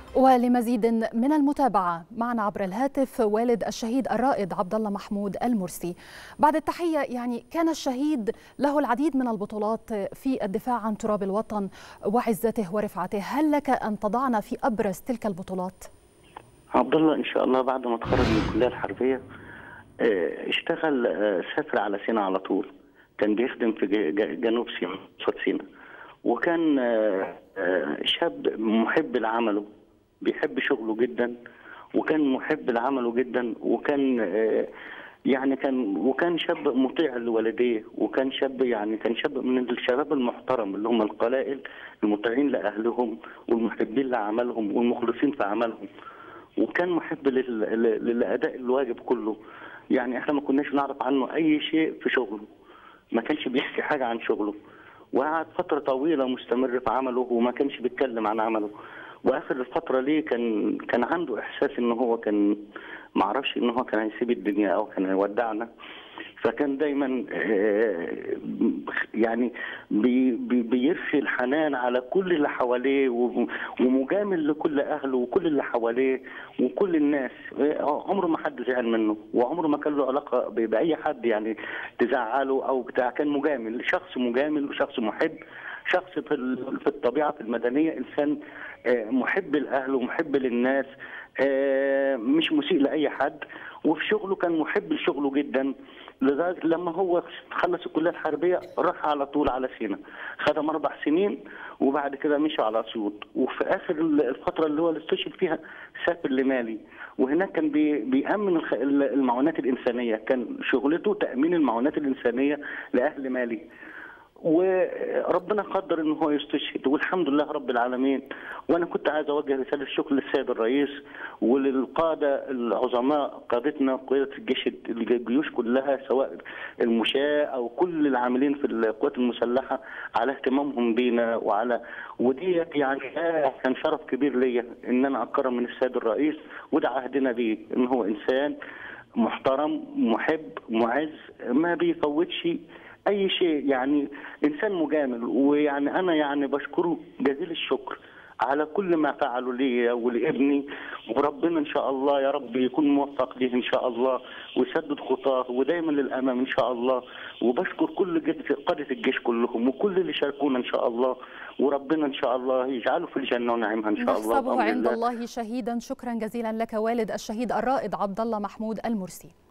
ولمزيد من المتابعة معنا عبر الهاتف والد الشهيد الرائد عبد الله محمود المرسي بعد التحية يعني كان الشهيد له العديد من البطولات في الدفاع عن تراب الوطن وعزته ورفعته هل لك أن تضعنا في أبرز تلك البطولات؟ عبد الله إن شاء الله بعد ما تخرج من الكلية الحربية اشتغل سافر على سينا على طول كان بيخدم في جنوب سينا صوت سينا وكان شاب محب لعمله بيحب شغله جدا وكان محب لعمله جدا وكان يعني كان وكان شاب مطيع لوالديه وكان شاب يعني كان شاب من الشباب المحترم اللي هم القلائل المطيعين لاهلهم والمحبين لعملهم والمخلصين في عملهم وكان محب للاداء الواجب كله يعني احنا ما كناش نعرف عنه اي شيء في شغله ما كانش بيحكي حاجه عن شغله وقعد فتره طويله مستمر في عمله وما كانش بيتكلم عن عمله واخر الفتره ليه كان كان عنده احساس ان هو كان ما اعرفش ان هو كان هيسيب الدنيا او كان هيودعنا فكان دايما يعني بي بيرخي الحنان على كل اللي حواليه ومجامل لكل اهله وكل اللي حواليه وكل الناس عمره ما حد زعل منه وعمره ما كان له علاقه باي حد يعني تزعله او بتاع كان مجامل شخص مجامل وشخص محب شخص في الطبيعه في المدنيه انسان محب لاهله ومحب للناس مش مسيء لاي حد وفي شغله كان محب لشغله جدا لذلك لما هو خلص الكليه الحربيه راح على طول على سينا خدم اربع سنين وبعد كده مشي على اسيوط وفي اخر الفتره اللي هو استشهد فيها سافر لمالي وهناك كان بي بيامن المعونات الانسانيه كان شغلته تامين المعونات الانسانيه لاهل مالي وربنا قدر ان هو يستشهد والحمد لله رب العالمين وانا كنت عايز اوجه رساله شكر للسيد الرئيس وللقاده العظماء قادتنا قياده الجيش الجيوش كلها سواء المشاة او كل العاملين في القوات المسلحه على اهتمامهم بينا وعلى ودي يعني كان شرف كبير ليا ان انا اكرم من السيد الرئيس وده عهدنا بيه ان هو انسان محترم محب معز ما بيفوتش اي شيء يعني انسان مجامل ويعني انا يعني بشكره جزيل الشكر على كل ما فعله لي ولابني وربنا ان شاء الله يا رب يكون موفق ليه ان شاء الله ويسدد خطاه ودايما للامام ان شاء الله وبشكر كل قاده الجيش كلهم وكل اللي شاركونا ان شاء الله وربنا ان شاء الله يجعله في الجنه ونعيمها ان شاء الله نحسبه عند الله شهيدا شكرا جزيلا لك والد الشهيد الرائد عبد الله محمود المرسي